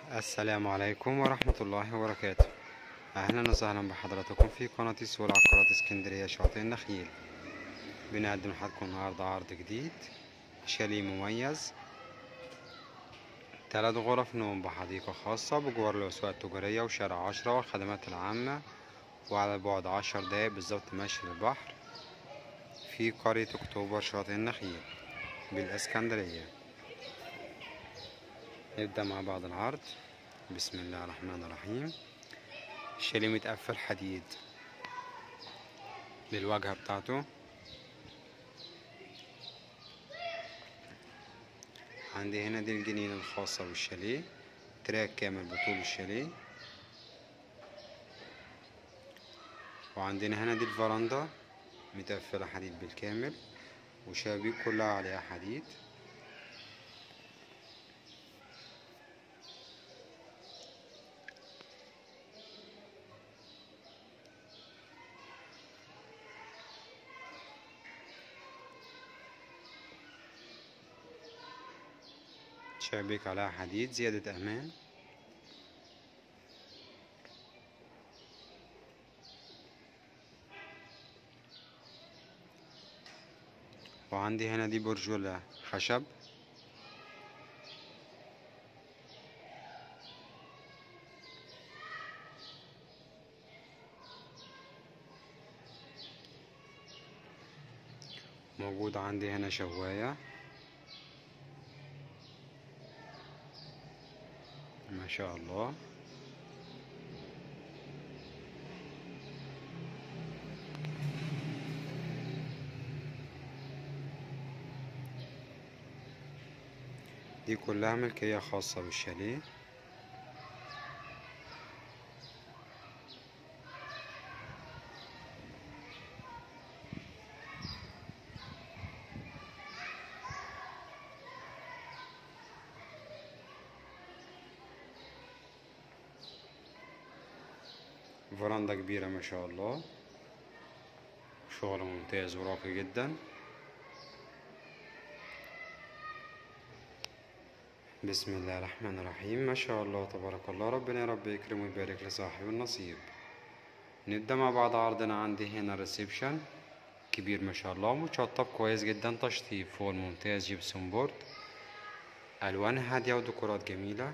السلام عليكم ورحمة الله وبركاته أهلا وسهلا بحضراتكم في قناة سوق العقارات اسكندرية شاطئ النخيل بنقدم لحضراتكم النهاردة عرض جديد شاليه مميز تلات غرف نوم بحديقة خاصة بجوار الأسواق التجارية وشارع عشرة والخدمات العامة وعلى بعد عشر دقايق بالظبط ماشي للبحر في قرية أكتوبر شاطئ النخيل بالإسكندرية نبدأ مع بعض العرض بسم الله الرحمن الرحيم الشاليه متقفل حديد للواجهة بتاعته عندي هنا دي الجنينة الخاصة بالشاليه تراك كامل بطول الشاليه وعندنا هنا دي الفرندا متقفلة حديد بالكامل وشبابيك كلها عليها حديد شبابيك عليها حديد زيادة أمان وعندي هنا دي برجولة خشب موجود عندي هنا شواية ما شاء الله دي كلها ملكية خاصة بالشاليه فراندا كبيرة ما شاء الله شغل ممتاز وراقي جدا بسم الله الرحمن الرحيم ما شاء الله تبارك الله ربنا يا رب يكرم ويبارك لصاحب النصيب نبدأ مع بعض عرضنا عندي هنا ريسبشن كبير ما شاء الله متشطب كويس جدا تشطيب فوق ممتاز جبسون بورد ألوان هادية وديكورات جميلة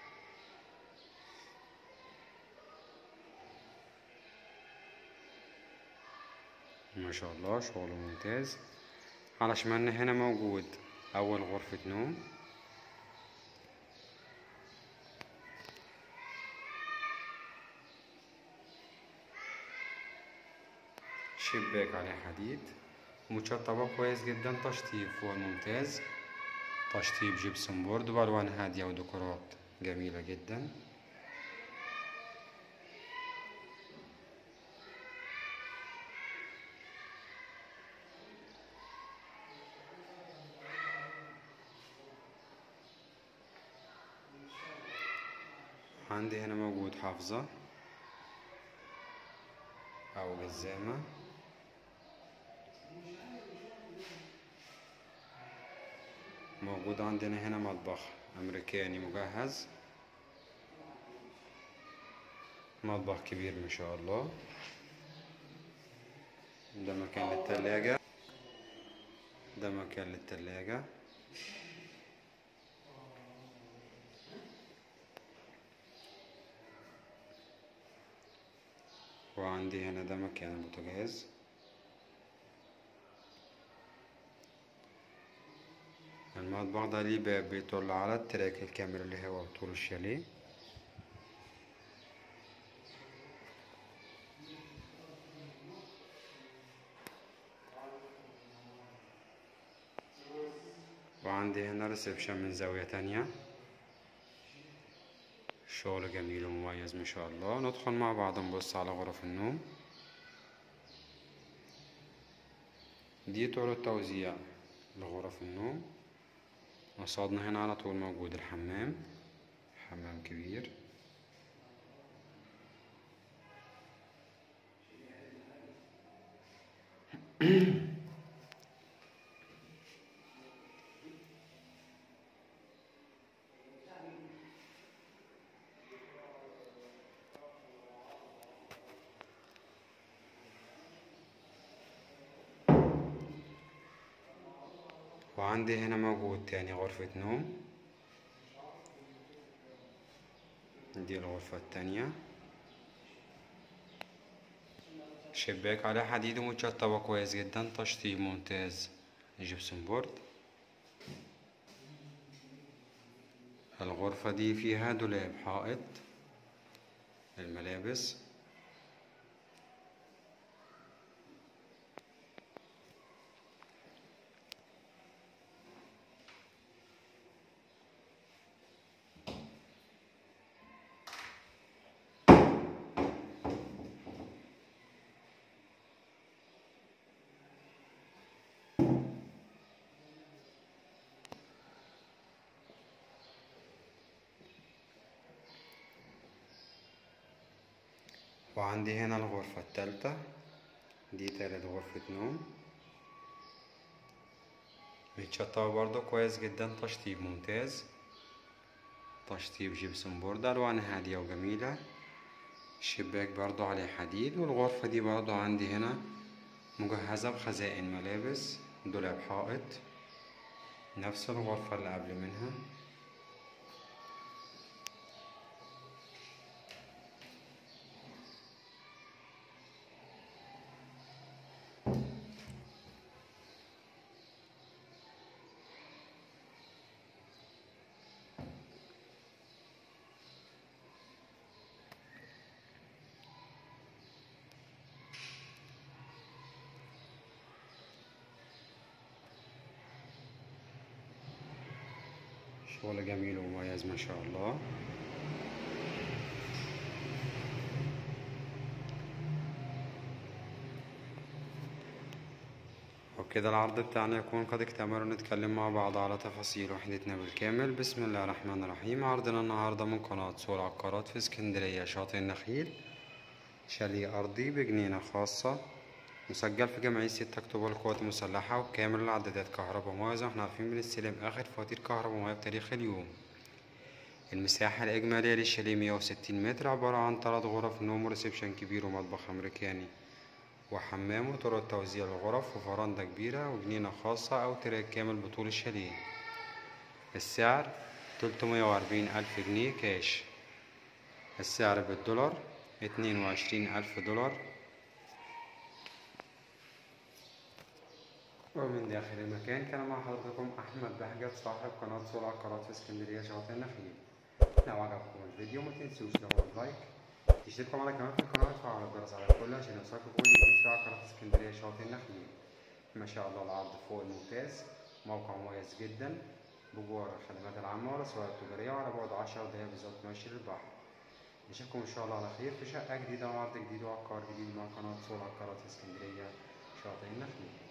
ما شاء الله شغل ممتاز على شمالنا هنا موجود أول غرفة نوم شباك عليه حديد متشطبة كويس جدا تشطيب فوق ممتاز تشطيب جبسون بورد بألوان هادية وديكورات جميلة جدا عندي هنا موجود حافظة أو جزامة موجود عندنا هنا مطبخ أمريكاني مجهز مطبخ كبير ما شاء الله ده مكان للتلاجة ده مكان للتلاجة وعندي هنا ده مكان البوتاجاز المطبخ ده ليه باب بيطل على التراك الكامل اللي هو طول الشاليه وعندي هنا ريسبشن من زاوية تانية شغل جميل ومميز ما شاء الله ندخل مع بعض نبص على غرف النوم دي طرق التوزيع لغرف النوم قصادنا هنا على طول موجود الحمام حمام كبير وعندي هنا موجود تاني غرفة نوم دي الغرفة التانية شباك على حديد ومتشطبة كويس جدا تشطيب ممتاز جبسون بورد الغرفة دي فيها دولاب حائط الملابس وعندي هنا الغرفة التالتة دي تالت غرفة نوم متشطبة برضو كويس جدا تشطيب ممتاز تشطيب جبسون بورد ألوان هادية وجميلة الشباك برضو عليه حديد والغرفة دي برضو عندي هنا مجهزة بخزائن ملابس دولاب حائط نفس الغرفة اللي قبل منها شغل جميل ومميز ما شاء الله وبكده العرض بتاعنا يكون قد اكتمل ونتكلم مع بعض على تفاصيل وحدتنا بالكامل بسم الله الرحمن الرحيم عرضنا النهاردة من قناة سور عقارات في اسكندرية شاطئ النخيل شاليه أرضي بجنينة خاصة مسجل في جمعية ستة أكتوبر القوات المسلحة وكامل العدادات كهرباء ومياه زي ما احنا عارفين بنستلم آخر فواتير كهرباء ومياه بتاريخ اليوم المساحة الإجمالية للشاليه مية وستين متر عبارة عن تلات غرف نوم وريسبشن كبير ومطبخ أمريكاني وحمام وطرق توزيع الغرف وفرندة كبيرة وجنينة خاصة أو تراك كامل بطول الشاليه السعر تلتمية وأربعين ألف جنيه كاش السعر بالدولار اتنين وعشرين ألف دولار ومن داخل المكان كان مع حضراتكم أحمد بهجت صاحب قناة سول عقارات في اسكندرية شاطئ النخيل لو عجبكم الفيديو ما تنسوش تعملوا لايك تشتركوا معنا كمان في القناة وتفعلوا الجرس على الكل عشان يوصلكوا كل جديد في عقارات اسكندرية شاطئ النخيل ما شاء الله العرض فوق الممتاز موقع مميز جدا بجوار الخدمات العامة والأسواق التجارية وعلى بعد عشر دقايق بالظبط ماشي للبحر نشوفكم إن شاء الله على خير في شقة جديدة وعرض جديد وعقار جديد مع قناة سول عقارات في اسكندرية شاطئ النخيل